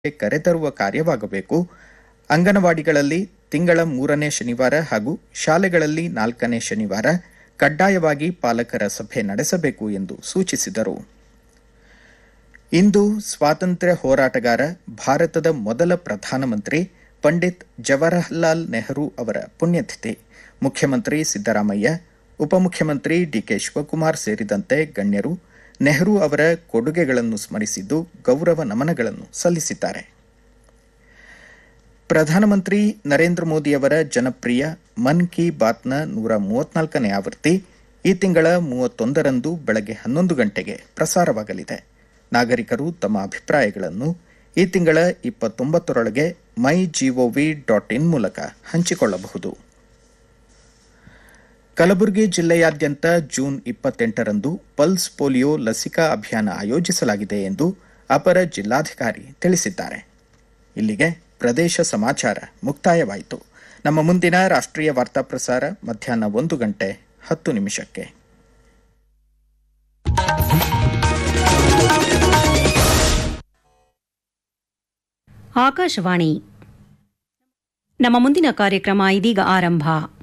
ಕರೆತರುವ ಕಾರ್ಯವಾಗಬೇಕು ಅಂಗನವಾಡಿಗಳಲ್ಲಿ ತಿಂಗಳ ಮೂರನೇ ಶನಿವಾರ ಹಾಗೂ ಶಾಲೆಗಳಲ್ಲಿ ನಾಲ್ಕನೇ ಶನಿವಾರ ಕಡ್ಡಾಯವಾಗಿ ಪಾಲಕರ ಸಭೆ ನಡೆಸಬೇಕು ಎಂದು ಸೂಚಿಸಿದರು ಇಂದು ಸ್ವಾತಂತ್ರ್ಯ ಹೋರಾಟಗಾರ ಭಾರತದ ಮೊದಲ ಪ್ರಧಾನಮಂತ್ರಿ ಪಂಡಿತ್ ಜವಾಹರಲಾಲ್ ನೆಹರು ಅವರ ಪುಣ್ಯತಿಥಿ ಮುಖ್ಯಮಂತ್ರಿ ಸಿದ್ದರಾಮಯ್ಯ ಉಪಮುಖ್ಯಮಂತ್ರಿ ಡಿಕೆ ಶಿವಕುಮಾರ್ ಸೇರಿದಂತೆ ಗಣ್ಯರು ನೆಹರು ಅವರ ಕೊಡುಗೆಗಳನ್ನು ಸ್ಮರಿಸಿದ್ದು ಗೌರವ ನಮನಗಳನ್ನು ಸಲ್ಲಿಸಿದ್ದಾರೆ ಪ್ರಧಾನಮಂತ್ರಿ ನರೇಂದ್ರ ಮೋದಿಯವರ ಜನಪ್ರಿಯ ಮನ್ ಕಿ ಬಾತ್ನ ನೂರ ಮೂವತ್ನಾಲ್ಕನೇ ಆವೃತ್ತಿ ಈ ತಿಂಗಳ ಮೂವತ್ತೊಂದರಂದು ಬೆಳಗ್ಗೆ ಹನ್ನೊಂದು ಗಂಟೆಗೆ ಪ್ರಸಾರವಾಗಲಿದೆ ನಾಗರಿಕರು ತಮ್ಮ ಅಭಿಪ್ರಾಯಗಳನ್ನು ಈ ತಿಂಗಳ ಇಪ್ಪತ್ತೊಂಬತ್ತರೊಳಗೆ ಮೈ ಜಿಒವಿ ಡಾಟ್ ಇನ್ ಮೂಲಕ ಹಂಚಿಕೊಳ್ಳಬಹುದು ಕಲಬುರಗಿ ಜಿಲ್ಲೆಯಾದ್ಯಂತ ಜೂನ್ ಇಪ್ಪತ್ತೆಂಟರಂದು ಪಲ್ಸ್ ಪೋಲಿಯೋ ಲಸಿಕಾ ಅಭಿಯಾನ ಆಯೋಜಿಸಲಾಗಿದೆ ಎಂದು ಅಪರ ಜಿಲ್ಲಾಧಿಕಾರಿ ತಿಳಿಸಿದ್ದಾರೆ ಇಲ್ಲಿಗೆ ಪ್ರದೇಶ ಸಮಾಚಾರ ಮುಕ್ತಾಯವಾಯಿತು ನಮ್ಮ ಮುಂದಿನ ರಾಷ್ಟ್ರೀಯ ವಾರ್ತಾ ಪ್ರಸಾರ ಮಧ್ಯಾಹ್ನ ಒಂದು ಗಂಟೆ ಹತ್ತು ನಿಮಿಷಕ್ಕೆ ಆಕಾಶವಾಣಿ ನಮ್ಮ ಮುಂದಿನ ಕಾರ್ಯಕ್ರಮ ಇದೀಗ ಆರಂಭ